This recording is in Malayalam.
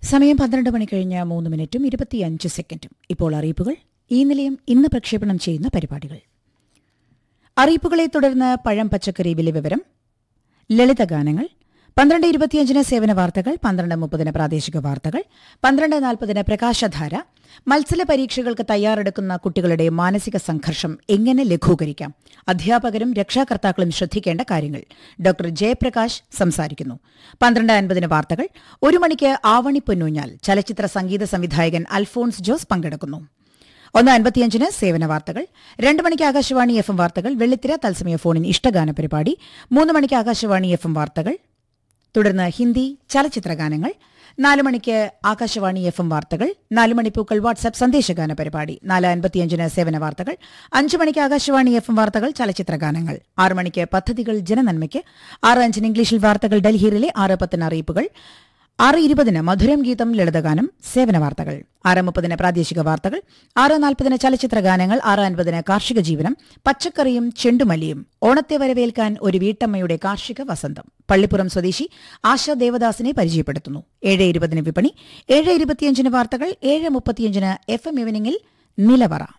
സമയം പന്ത്രണ്ട് മണി കഴിഞ്ഞ് മൂന്ന് മിനിറ്റും ഇരുപത്തിയഞ്ച് സെക്കൻഡും ഇപ്പോൾ അറിയിപ്പുകൾ ഈ നിലയം ഇന്ന് പ്രക്ഷേപണം ചെയ്യുന്ന പരിപാടികൾ അറിയിപ്പുകളെ തുടർന്ന് പഴം പച്ചക്കറി വില വിവരം ലളിതഗാനങ്ങൾ പന്ത്രണ്ട് ഇരുപത്തിയഞ്ചിന് സേവന വാർത്തകൾ പന്ത്രണ്ട് മുപ്പതിന് പ്രാദേശിക വാർത്തകൾ പന്ത്രണ്ട് നാൽപ്പതിന് പ്രകാശധാര മത്സര പരീക്ഷകൾക്ക് തയ്യാറെടുക്കുന്ന കുട്ടികളുടെ മാനസിക സംഘർഷം എങ്ങനെ ലഘൂകരിക്കാം അധ്യാപകരും രക്ഷാകർത്താക്കളും ശ്രദ്ധിക്കേണ്ട കാര്യങ്ങൾ ഡോക്ടർ ജയപ്രകാശ് സംസാരിക്കുന്നു പന്ത്രണ്ട് അൻപതിന് വാർത്തകൾ ഒരു മണിക്ക് ആവണി പൊന്നൂഞ്ഞാൽ ചലച്ചിത്ര സംഗീത സംവിധായകൻ അൽഫോൺസ് ജോസ് പങ്കെടുക്കുന്നു ഒന്ന് അൻപത്തിയഞ്ചിന് സേവന വാർത്തകൾ രണ്ട് മണിക്ക് ആകാശവാണി എഫ് എം വാർത്തകൾ വെള്ളിത്തിര തത്സമയ ഫോണിൻ ഇഷ്ടഗാന പരിപാടി മൂന്ന് മണിക്ക് ആകാശവാണി എഫ് എം വാർത്തകൾ തുടർന്ന് ഹിന്ദി ചലച്ചിത്ര ഗാനങ്ങൾ നാല് മണിക്ക് ആകാശവാണി എഫ് എം വാർത്തകൾ നാല് മണിപ്പൂക്കൾ വാട്സ്ആപ്പ് സന്ദേശഗാന പരിപാടി നാല് അൻപത്തിയഞ്ചിന് സേവന വാർത്തകൾ അഞ്ച് മണിക്ക് ആകാശവാണി എഫ് എം വാർത്തകൾ ചലച്ചിത്ര ഗാനങ്ങൾ ആറ് മണിക്ക് പദ്ധതികൾ ജനനന്മയ്ക്ക് ആറ് അഞ്ചിന് ഇംഗ്ലീഷിൽ വാർത്തകൾ ഡൽഹിയിലെ ആറ് പത്തിന് അറിയിപ്പുകൾ ആറ് ഇരുപതിന് മധുരം ഗീതം ലളിതഗാനം സേവന വാർത്തകൾ ആറ് മുപ്പതിന് പ്രാദേശിക വാർത്തകൾ ആറ് നാൽപ്പതിന് ചലച്ചിത്ര ഗാനങ്ങൾ ആറ് അൻപതിന് കാർഷിക ജീവനം പച്ചക്കറിയും ചെണ്ടുമല്ലിയും ഓണത്തെ വരവേൽക്കാൻ ഒരു വീട്ടമ്മയുടെ കാർഷിക വസന്തം പള്ളിപ്പുറം സ്വദേശി ആശ ദേവദാസിനെ പരിചയപ്പെടുത്തുന്നു ഏഴ് ഇരുപതിന് വിപണി ഏഴ് ഇരുപത്തിയഞ്ചിന് വാർത്തകൾ ഏഴ് മുപ്പത്തിയഞ്ചിന് എഫ് എം ഈവനിംഗിൽ നിലവറ